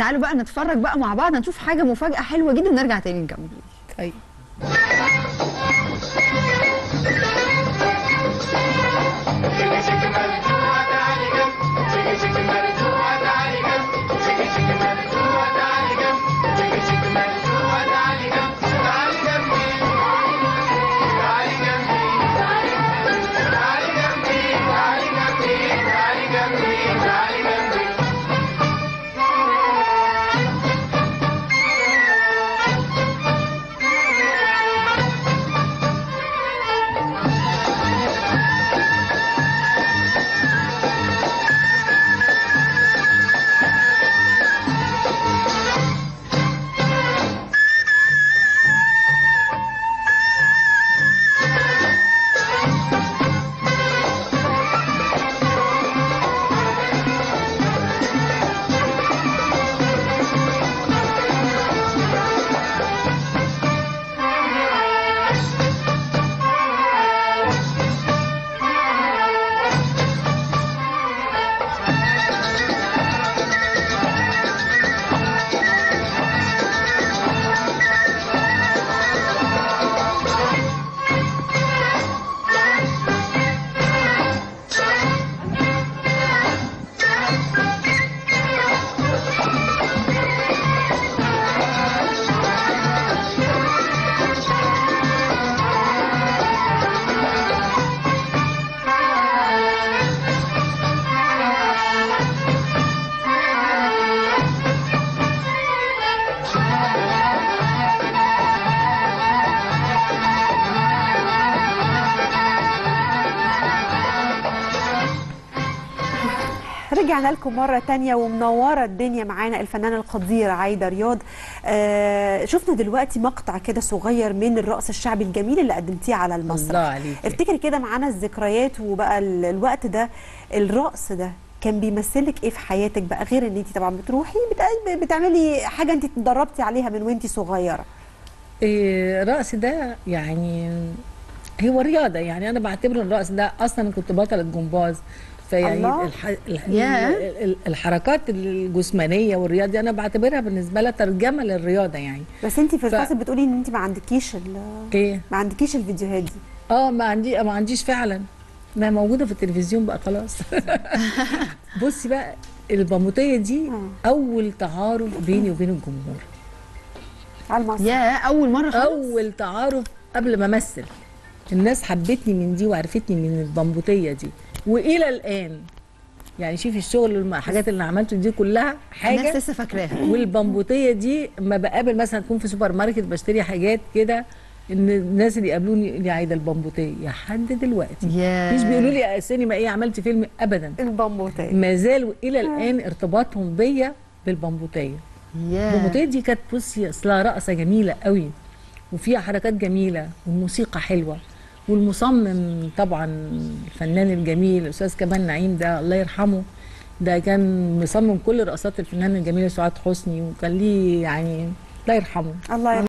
تعالوا بقى نتفرج بقى مع بعض نشوف حاجه مفاجاه حلوه جدا نرجع تاني نكمل طيب رجعنا لكم مرة تانية ومنورة الدنيا معانا الفنانة القديرة عايدة رياض آه شفنا دلوقتي مقطع كده صغير من الرقص الشعبي الجميل اللي قدمتيه على المسرح الله عليكي. افتكري كده معانا الذكريات وبقى ال- الوقت ده الرقص ده كان بيمثلك ايه في حياتك بقى غير ان انت طبعا بتروحي بت- بتعملي حاجه انت اتدربتي عليها من وانت صغيره إيه، الرقص ده يعني هو رياضه يعني انا بعتبر الرقص ده اصلا كنت بطله جمباز فيعني الله. الح... الح... ياه. ال- ال- الحركات الجسمانيه والرياضه دي انا بعتبرها بالنسبه لها ترجمه للرياضه يعني بس انت في ف- الفاصل بتقولي ان انت ما عندكيش ال- ايه ما عندكيش الفيديوهات دي اه ما عندي ما عنديش فعلا ما موجوده في التلفزيون بقى خلاص بصي بقى البموتيه دي آه. اول تعارف بيني وبين الجمهور على المسرح يا اول مره خالص اول تعارف قبل ما امثل الناس حبتني من دي وعرفتني من البمبوتيه دي والى الان يعني شوفي الشغل والحاجات اللي عملته دي كلها الناس حاجه لسه فاكراها والبمبوتيه دي ما بقابل مثلا اكون في سوبر ماركت بشتري حاجات كده ان الناس اللي يقابلوني يقولوا لي عايده البمبوتيه لحد دلوقتي يا مش بيقولوا لي يا سينما ايه عملتي فيلم ابدا البمبوتات ما زالوا الى الان ارتباطهم بيا بالبمبوتيه يا البمبوتيه دي كانت بصي اصلها رقصه جميله قوي وفيها حركات جميله والموسيقى حلوه والمصمم طبعا الفنان الجميل الاستاذ كمال نعيم ده الله يرحمه ده كان مصمم كل رقصات الفنان الجميل سعاد حسني وكان ليه يعني الله يرحمه الله